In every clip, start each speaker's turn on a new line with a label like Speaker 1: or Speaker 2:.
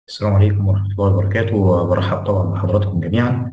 Speaker 1: السلام عليكم ورحمة الله وبركاته وبرحب طبعا بحضراتكم جميعا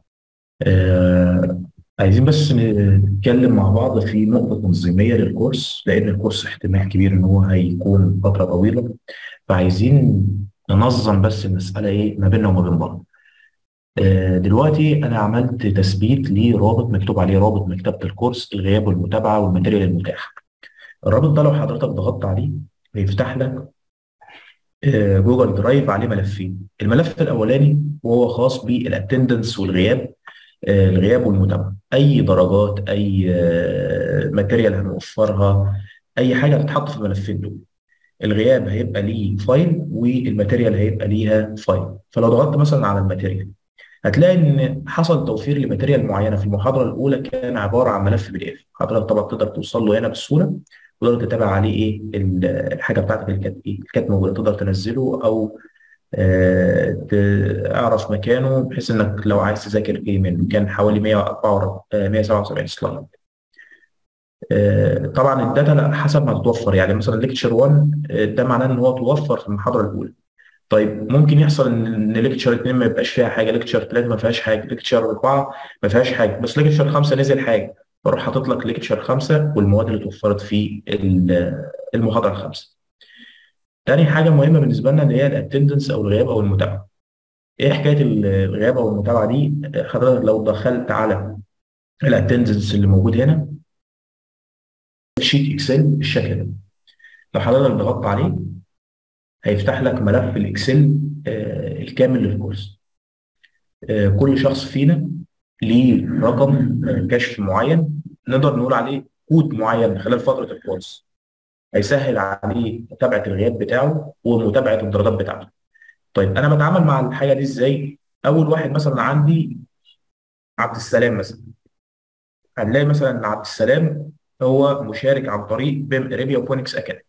Speaker 1: آه عايزين بس نتكلم مع بعض في نقطة تنظيمية للكورس لأن الكورس احتمال كبير إن هو هيكون فترة طويلة فعايزين ننظم بس المسألة إيه ما بيننا وما بين بعض آه دلوقتي أنا عملت تثبيت لرابط مكتوب عليه رابط مكتبة الكورس الغياب والمتابعة والماتيريال المتاح الرابط ده لو حضرتك ضغطت عليه هيفتح لك آه، جوجل درايف عليه ملفين الملف الاولاني وهو خاص بالاتندنس والغياب آه، الغياب والمتابعه اي درجات اي ماتيريال هنوفرها اي حاجه هتتحط في الملفين دول الغياب هيبقى ليه فايل والماتيريال هيبقى ليها فايل فلو ضغطت مثلا على الماتيريال هتلاقي ان حصل توفير لماتيريال معينه في المحاضره الاولى كان عباره عن ملف بي دي اف حضرتك طبعا تقدر توصل له هنا بسهوله وتقدر تتابع عليه ايه ال- الحاجه بتاعتك اللي كانت ايه اللي كانت موجوده تقدر تنزله او آه، تعرف مكانه بحيث انك لو عايز تذاكر ايه منه كان حوالي 104 آه، 177 سلايد آه، طبعا الداتا لا حسب ما تتوفر يعني مثلا ليكتشر 1 آه، ده معناه ان هو توفر في المحاضره الاولى طيب ممكن يحصل ان ليكتشر 2 ما يبقاش فيها حاجه ليكتشر 3 ما فيهاش حاجه ليكتشر 4 ما فيهاش حاجه بس ليكتشر 5 نزل حاجه فاروح حاطط لك ليكتشر 5 والمواد اللي اتوفرت في ال- المحاضره الخامسه تاني حاجه مهمه بالنسبه لنا اللي هي الاتندنس او الغياب او المتابعه ايه حكايه الغياب او المتابعه دي حضرتك لو دخلت على الاتندنس اللي موجود هنا شيت اكسل بالشكل ده لو حضرتك ضغطت عليه هيفتح لك ملف الاكسل آه، الكامل للكورس آه، كل شخص فينا ليه رقم آه، كشف معين نقدر نقول عليه كود معين خلال فتره الكورس هيسهل عليه متابعه الغياب بتاعه ومتابعه الدرجات بتاعته طيب انا بتعامل مع الحاجه دي ازاي اول واحد مثلا عندي عبد السلام مثلا هنلاقي مثلا ان عبد السلام هو مشارك عن طريق بيم اريبيا وفونكس اكاديمي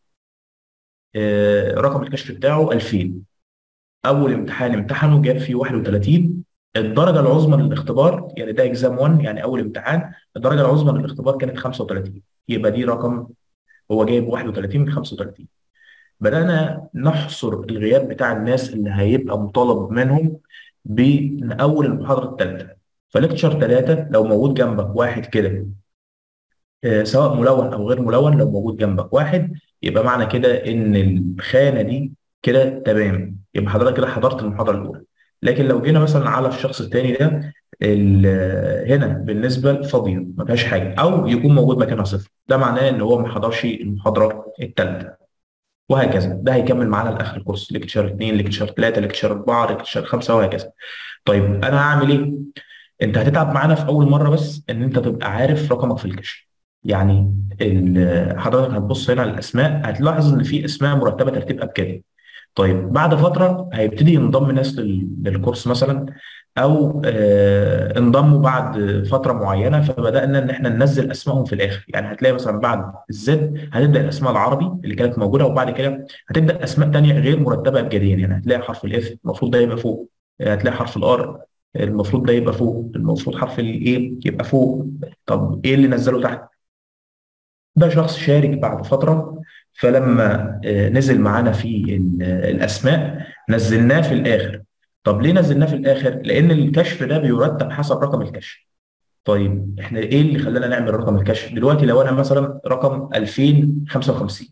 Speaker 1: آه، رقم الكشف بتاعه 2000 اول امتحان امتحنه جاب فيه 31 الدرجه العظمى للاختبار يعني ده اكزام 1 يعني اول امتحان الدرجه العظمى للاختبار كانت 35 يبقى دي رقم هو جايب 31 من 35 بدأنا نحصر الغياب بتاع الناس اللي هيبقى مطالب منهم من أول المحاضرة الثالثة فليكتشر ثلاثة لو موجود جنبك واحد كده آه، سواء ملون أو غير ملون لو موجود جنبك واحد يبقى معنى كده إن الخانة دي كده تمام يبقى حضرتك كده حضرت المحاضرة الأولى لكن لو جينا مثلا على الشخص الثاني ده ال- هنا بالنسبة فاضية ما فيهاش حاجة أو يكون موجود مكانها صفر ده معناه إن هو ما حضرش المحاضرة الثالثة وهكذا ده هيكمل معانا لاخر الكورس ليكتشر 2 ليكتشر 3 ليكتشر 4 ليكتشر 5 وهكذا طيب انا هعمل ايه انت هتتعب معانا في اول مره بس ان انت تبقى عارف رقمك في الكشف يعني ال- حضرتك هتبص هنا على الاسماء هتلاحظ ان في اسماء مرتبه ترتيب ابجدي طيب بعد فتره هيبتدي ينضم ناس لل- للكورس مثلا او آه، انضموا بعد فتره معينه فبدانا ان احنا ننزل اسمائهم في الاخر يعني هتلاقي مثلا بعد الزد هتبدا الاسماء العربي اللي كانت موجوده وبعد كده هتبدا اسماء تانية غير مرتبه ابجديا يعني هتلاقي حرف الاف المفروض ده يبقى فوق هتلاقي حرف الار المفروض ده يبقى فوق المفروض حرف الايه يبقى فوق طب ايه اللي نزله تحت ده شخص شارك بعد فترة فلما آه، نزل معانا في ال- الأسماء نزلناه في الآخر طب ليه نزلناه في الآخر؟ لأن الكشف ده بيرتب حسب رقم الكشف طيب احنا ايه اللي خلانا نعمل رقم الكشف؟ دلوقتي لو انا مثلا رقم 2055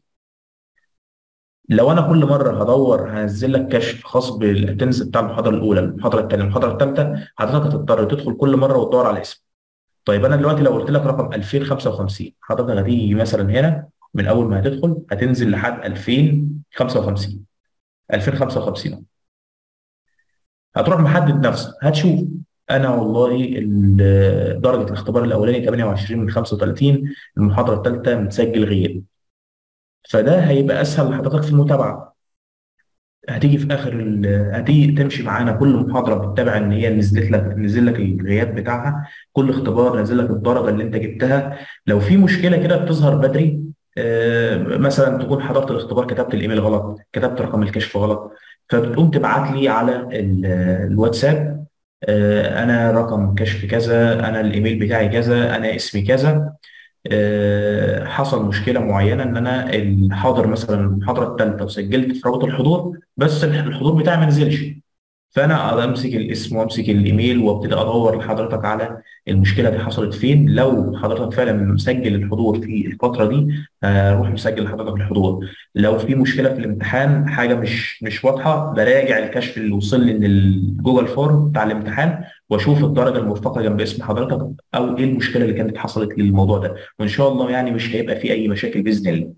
Speaker 1: لو انا كل مره هدور هنزل لك كشف خاص بالاتنس بتاع المحاضره الاولى المحاضره الثانيه المحاضره الثالثه حضرتك هتضطر تدخل كل مره وتدور على اسم طيب انا دلوقتي لو قلت لك رقم 2055 حضرتك هتيجي مثلا هنا من اول ما هتدخل هتنزل لحد 2055 2055 هتروح محدد نفسك هتشوف انا والله ال- درجه الاختبار الاولاني 28 من 35 المحاضره الثالثه متسجل غياب فده هيبقى اسهل لحضرتك في المتابعه هتيجي في اخر ال- هتيجي تمشي معانا كل محاضره بتتابع ان هي نزلت لك نزل لك الغياب بتاعها كل اختبار نزل لك الدرجه اللي انت جبتها لو في مشكله كده بتظهر بدري آه، مثلا تكون حضرت الاختبار كتبت الايميل غلط كتبت رقم الكشف غلط فبتقوم تبعت لي على ال- الواتساب آه، انا رقم كشف كذا انا الايميل بتاعي كذا انا اسمي كذا آه، حصل مشكله معينه ان انا الحاضر مثلا المحاضره الثالثه وسجلت في رابط الحضور بس الحضور بتاعي ما نزلش فانا امسك الاسم وامسك الايميل وابتدي ادور لحضرتك على المشكله دي حصلت فين لو حضرتك فعلا مسجل الحضور في الفتره دي هروح مسجل لحضرتك الحضور لو في مشكله في الامتحان حاجه مش مش واضحه براجع الكشف اللي وصل لي من الجوجل فورم بتاع الامتحان واشوف الدرجه المرفقه جنب اسم حضرتك او ايه المشكله اللي كانت حصلت للموضوع ده وان شاء الله يعني مش هيبقى في اي مشاكل باذن الله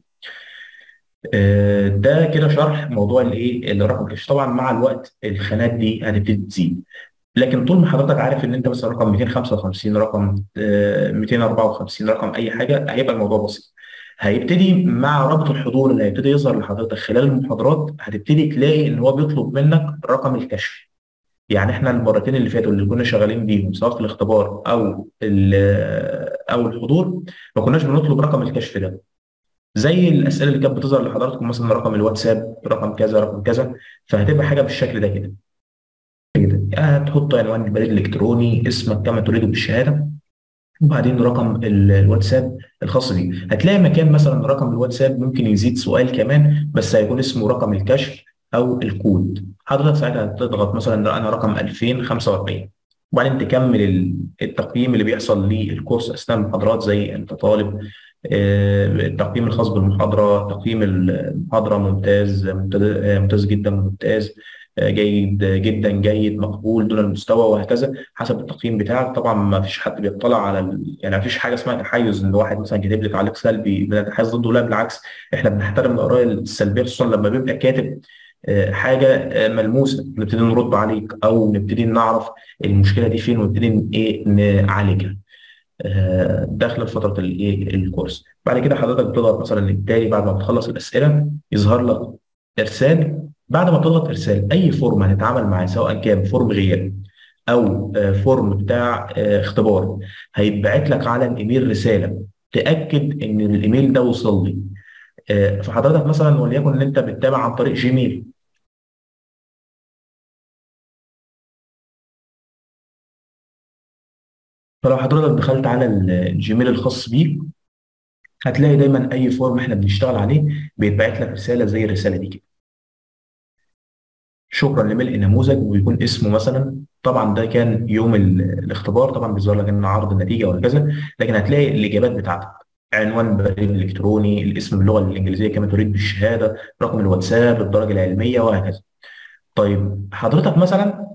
Speaker 1: آه، ده كده شرح موضوع الايه الرقم كاش طبعا مع الوقت الخانات دي هتبتدي تزيد لكن طول ما حضرتك عارف ان انت مثلا رقم 255 رقم آه، 254 رقم اي حاجه هيبقى الموضوع بسيط هيبتدي مع رابط الحضور اللي هيبتدي يظهر لحضرتك خلال المحاضرات هتبتدي تلاقي ان هو بيطلب منك رقم الكشف يعني احنا المرتين اللي فاتوا اللي كنا شغالين بيهم سواء في الاختبار او او الحضور ما كناش بنطلب رقم الكشف ده زي الاسئله اللي كانت بتظهر لحضراتكم مثلا رقم الواتساب رقم كذا رقم كذا فهتبقى حاجه بالشكل ده كده كده هتحط عنوان البريد الالكتروني اسمك كما تريد بالشهاده وبعدين رقم الواتساب الخاص بيه هتلاقي مكان مثلا رقم الواتساب ممكن يزيد سؤال كمان بس هيكون اسمه رقم الكشف او الكود حضرتك ساعتها تضغط مثلا انا رقم 2045 وبعدين تكمل التقييم اللي بيحصل للكورس اثناء المحاضرات زي انت طالب التقييم الخاص بالمحاضرة تقييم المحاضرة ممتاز ممتاز جدا ممتاز جيد جدا جيد مقبول دون المستوى وهكذا حسب التقييم بتاعك طبعا ما فيش حد بيطلع على ال... يعني ما فيش حاجه اسمها تحيز ان واحد مثلا كاتب لي تعليق سلبي بنتحيز ضده لا بالعكس احنا بنحترم الاراء السلبيه خصوصا لما بيبقى كاتب حاجه ملموسه نبتدي نرد عليك او نبتدي نعرف المشكله دي فين ونبتدي ايه نعالجها داخل فتره الايه الكورس بعد كده حضرتك بتضغط مثلا التالي بعد ما بتخلص الاسئله يظهر لك ارسال بعد ما تضغط ارسال اي فورم هتتعامل معاه سواء كان فورم غياب او فورم بتاع اختبار هيتبعت لك على الايميل رساله تاكد ان الايميل ده وصل لي فحضرتك مثلا وليكن ان انت بتتابع عن طريق جيميل فلو حضرتك دخلت على الجيميل الخاص بيك هتلاقي دايما اي فورم احنا بنشتغل عليه بيتبعت لك رساله زي الرساله دي كده شكرا لملء نموذج ويكون اسمه مثلا طبعا ده كان يوم الاختبار طبعا بيظهر لك ان عرض النتيجه وهكذا لكن هتلاقي الاجابات بتاعتك عنوان بريد الالكتروني الاسم باللغه الانجليزيه كما تريد بالشهاده رقم الواتساب الدرجه العلميه وهكذا طيب حضرتك مثلا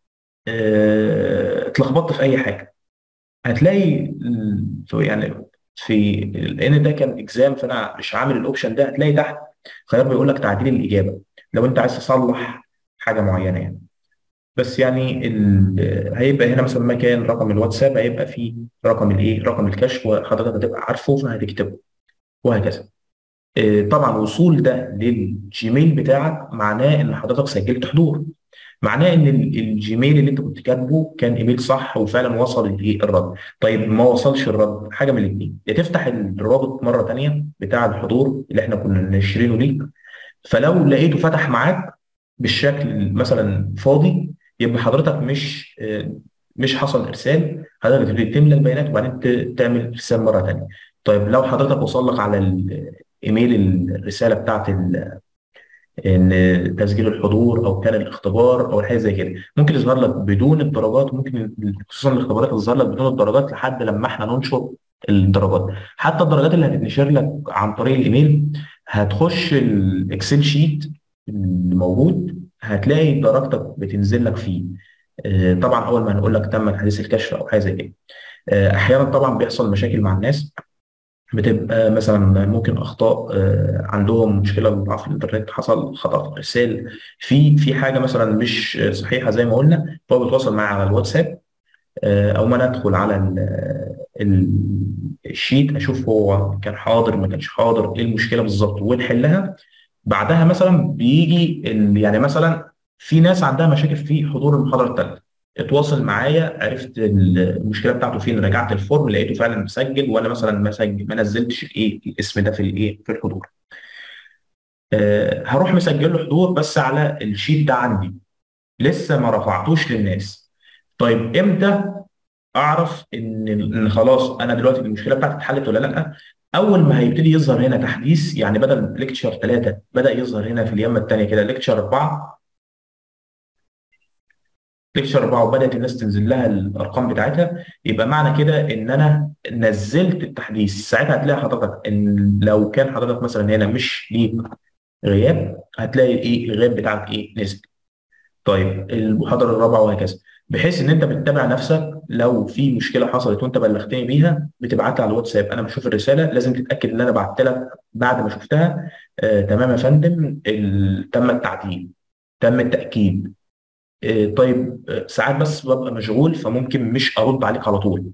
Speaker 1: اه اتلخبطت في اي حاجه هتلاقي يعني في لان ده كان اكزام فانا مش عامل الاوبشن ده هتلاقي تحت خيار بيقول لك تعديل الاجابه لو انت عايز تصلح حاجه معينه يعني بس يعني هيبقى هنا مثلا مكان رقم الواتساب هيبقى فيه رقم الايه رقم الكشف وحضرتك هتبقى عارفه فهتكتبه وهكذا طبعا وصول ده للجيميل بتاعك معناه ان حضرتك سجلت حضور معناه ان الجيميل اللي انت كنت كاتبه كان ايميل صح وفعلا وصل الايه الرد طيب ما وصلش الرد حاجه من الاثنين يا تفتح الرابط مره ثانيه بتاع الحضور اللي احنا كنا ناشرينه ليك فلو لقيته فتح معاك بالشكل مثلا فاضي يبقى حضرتك مش مش حصل ارسال حضرتك تبتدي تملى البيانات وبعدين تعمل ارسال مره ثانيه طيب لو حضرتك وصل لك على الايميل الرساله بتاعت ان تسجيل الحضور او كان الاختبار او حاجه زي كده ممكن يظهر لك بدون الدرجات ممكن خصوصا الاختبارات تظهر لك بدون الدرجات لحد لما احنا ننشر الدرجات حتى الدرجات اللي هتتنشر لك عن طريق الايميل هتخش الاكسل شيت اللي موجود هتلاقي درجتك بتنزل لك فيه طبعا اول ما هنقول لك تم تحديث الكشف او حاجه زي كده احيانا طبعا بيحصل مشاكل مع الناس بتبقى مثلا ممكن اخطاء عندهم مشكله ضعف الانترنت حصل خطا في الارسال في في حاجه مثلا مش صحيحه زي ما قلنا فهو بيتواصل معايا على الواتساب او ما ندخل على الشيت اشوف هو كان حاضر ما كانش حاضر ايه المشكله بالظبط ونحلها بعدها مثلا بيجي يعني مثلا في ناس عندها مشاكل في حضور المحاضره الثالثه اتواصل معايا عرفت المشكله بتاعته فين رجعت الفورم لقيته فعلا مسجل وانا مثلا مسجل ما نزلتش الايه الاسم ده في الايه في الحضور أه هروح مسجل له حضور بس على الشيت ده عندي لسه ما رفعتوش للناس طيب امتى اعرف ان ان خلاص انا دلوقتي المشكله بتاعتي اتحلت ولا لا اول ما هيبتدي يظهر هنا تحديث يعني بدل ليكتشر 3 بدا يظهر هنا في اليمه الثانيه كده ليكتشر 4 ليكتشر 4 وبدات الناس تنزل لها الارقام بتاعتها يبقى معنى كده ان انا نزلت التحديث ساعتها هتلاقي حضرتك ان لو كان حضرتك مثلا هنا مش ليك غياب هتلاقي ايه الغياب بتاعك ايه نزل طيب المحاضره الرابعه وهكذا بحيث ان انت بتتابع نفسك لو في مشكله حصلت وانت بلغتني بيها بتبعت لي على الواتساب انا بشوف الرساله لازم تتاكد ان انا بعت لك بعد ما شفتها آه تمام يا فندم ال- تم التعديل تم التاكيد آه طيب آه ساعات بس ببقى مشغول فممكن مش ارد عليك على طول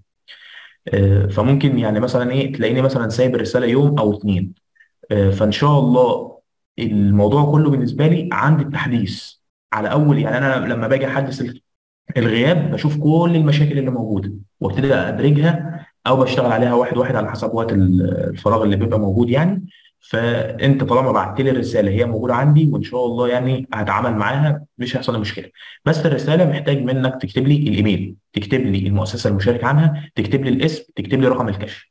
Speaker 1: آه فممكن يعني مثلا ايه تلاقيني مثلا سايب الرساله يوم او اتنين آه فان شاء الله الموضوع كله بالنسبه لي عند التحديث على اول يعني انا لما باجي احدث الغياب بشوف كل المشاكل اللي موجوده وابتدي ادرجها او بشتغل عليها واحد واحد على حسب وقت الفراغ اللي بيبقى موجود يعني فانت طالما بعت لي الرساله هي موجوده عندي وان شاء الله يعني هتعامل معاها مش هيحصل لي مشكله بس الرساله محتاج منك تكتب لي الايميل تكتب لي المؤسسه المشارك عنها تكتب لي الاسم تكتب لي رقم الكشف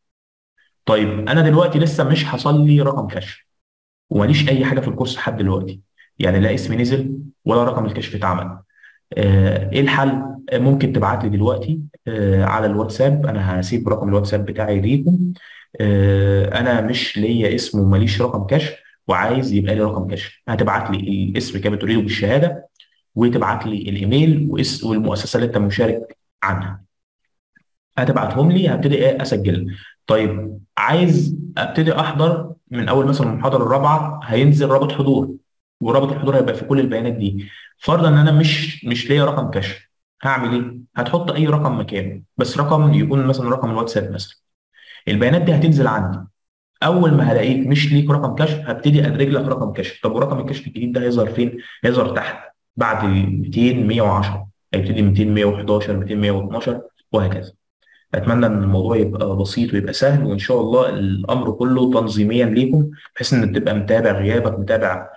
Speaker 1: طيب انا دلوقتي لسه مش حصل لي رقم كشف وماليش اي حاجه في الكورس لحد دلوقتي يعني لا اسمي نزل ولا رقم الكشف اتعمل آه، ايه الحل؟ آه، ممكن تبعت لي دلوقتي آه، على الواتساب انا هسيب رقم الواتساب بتاعي ليكم آه، انا مش ليا اسم وماليش رقم كشف وعايز يبقى لي رقم كشف هتبعت لي الاسم كما تريده بالشهاده وتبعت لي الايميل واس- والمؤسسه اللي انت مشارك عنها هتبعتهم لي هبتدي ايه اسجل طيب عايز ابتدي احضر من اول مثلا المحاضره الرابعه هينزل رابط حضور ورابط الحضور هيبقى في كل البيانات دي فرضا ان انا مش مش ليا رقم كشف هعمل ايه؟ هتحط اي رقم مكانه بس رقم يكون مثلا رقم الواتساب مثلا البيانات دي هتنزل عندي اول ما هلاقيك مش ليك رقم كشف هبتدي ادرج لك رقم كشف طب ورقم الكشف الجديد ده هيظهر فين؟ هيظهر تحت بعد 200 110 هيبتدي 200 111 200 112 وهكذا اتمنى ان الموضوع يبقى بسيط ويبقى سهل وان شاء الله الامر كله تنظيميا ليكم بحيث ان تبقى متابع غيابك متابع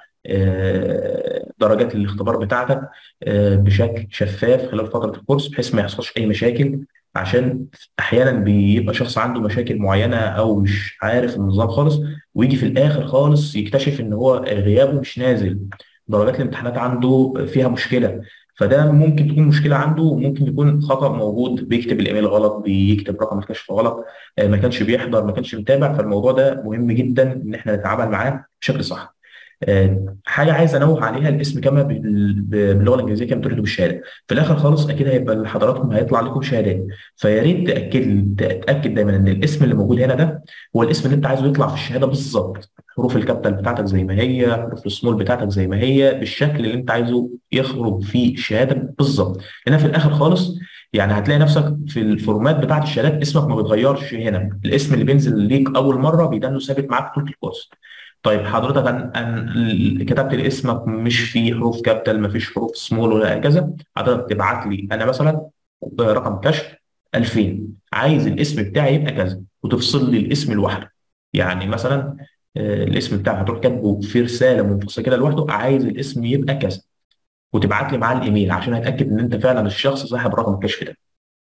Speaker 1: آه، درجات الاختبار بتاعتك آه، بشكل شفاف خلال فتره الكورس بحيث ما يحصلش اي مشاكل عشان احيانا بيبقى شخص عنده مشاكل معينه او مش عارف النظام خالص ويجي في الاخر خالص يكتشف ان هو غيابه مش نازل درجات الامتحانات عنده فيها مشكله فده ممكن تكون مشكله عنده وممكن يكون خطا موجود بيكتب الايميل غلط بيكتب رقم الكشف غلط آه، ما كانش بيحضر ما كانش متابع فالموضوع ده مهم جدا ان احنا نتعامل معاه بشكل صح آه، حاجه عايز انوه عليها الاسم كما بال- باللغه الانجليزيه كما تريدوا بالشهاده في الاخر خالص اكيد هيبقى لحضراتكم هيطلع لكم شهادات فيا ريت تاكد تتاكد دايما ان الاسم اللي موجود هنا ده هو الاسم اللي انت عايزه يطلع في الشهاده بالظبط حروف الكابيتال بتاعتك زي ما هي حروف السمول بتاعتك زي ما هي بالشكل اللي انت عايزه يخرج في الشهاده بالظبط لان في الاخر خالص يعني هتلاقي نفسك في الفورمات بتاعت الشهادات اسمك ما بيتغيرش هنا الاسم اللي بينزل ليك اول مره بيدانه ثابت معاك طول الكورس طيب حضرتك أن أن كتبت لي اسمك مش فيه حروف كابيتال ما فيش حروف سمول ولا هكذا حضرتك تبعت لي انا مثلا رقم كشف 2000 عايز الاسم بتاعي يبقى كذا وتفصل لي الاسم لوحده يعني مثلا آه، الاسم بتاعك هتروح كاتبه في رساله منفصله كده لوحده عايز الاسم يبقى كذا وتبعت لي معاه الايميل عشان اتاكد ان انت فعلا الشخص صاحب رقم الكشف ده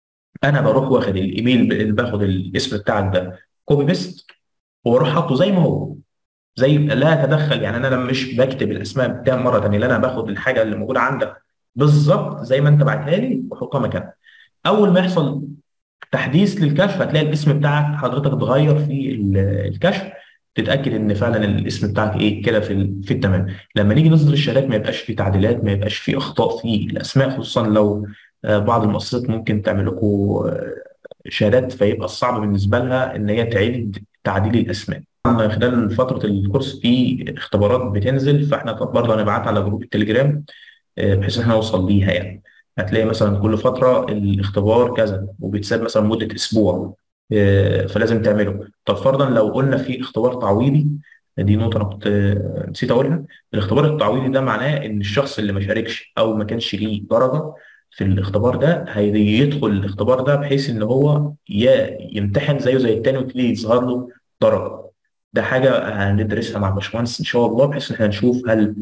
Speaker 1: انا بروح واخد الايميل اللي باخد الاسم بتاعك ده كوبي بيست واروح حاطه زي ما هو زي لا اتدخل يعني انا لما مش بكتب الاسماء بتاع مره ثانيه لا انا باخد الحاجه اللي موجوده عندك بالظبط زي ما انت بعتها لي واحطها مكانها اول ما يحصل تحديث للكشف هتلاقي الاسم بتاعك حضرتك اتغير في ال- الكشف تتاكد ان فعلا الاسم بتاعك ايه كده في ال- في التمام لما نيجي نصدر الشهادات ما يبقاش في تعديلات ما يبقاش في اخطاء في الاسماء خصوصا لو آه، بعض المؤسسات ممكن تعمل لكم آه، شهادات فيبقى الصعب بالنسبه لها ان هي تعيد تعديل الاسماء طبعاً خلال فتره الكورس في اختبارات بتنزل فاحنا برضه هنبعتها على جروب التليجرام آه، بحيث ان احنا نوصل ليها يعني هتلاقي مثلا كل فتره الاختبار كذا وبيتساب مثلا مده اسبوع آه، فلازم تعمله طب فرضا لو قلنا في اختبار تعويضي دي نقطه انا كنت آه، نسيت اقولها الاختبار التعويضي ده معناه ان الشخص اللي ما شاركش او ما كانش ليه درجه في الاختبار ده هيدخل الاختبار ده بحيث ان هو يا يمتحن زيه زي التاني ويبتدي يظهر له درجه ده حاجه هندرسها مع باشمهندس ان شاء الله بحيث ان احنا نشوف هل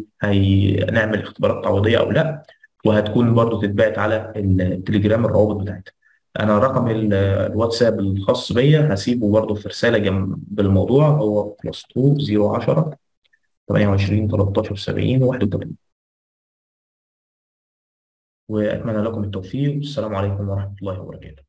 Speaker 1: هنعمل اختبارات تعويضيه او لا وهتكون برضو تتبعت على التليجرام الروابط بتاعتها انا رقم ال- الواتساب الخاص بيا هسيبه برضه في رساله جنب الموضوع هو بلس 2 010 28 13 70 81 واتمنى لكم التوفيق والسلام عليكم ورحمه الله وبركاته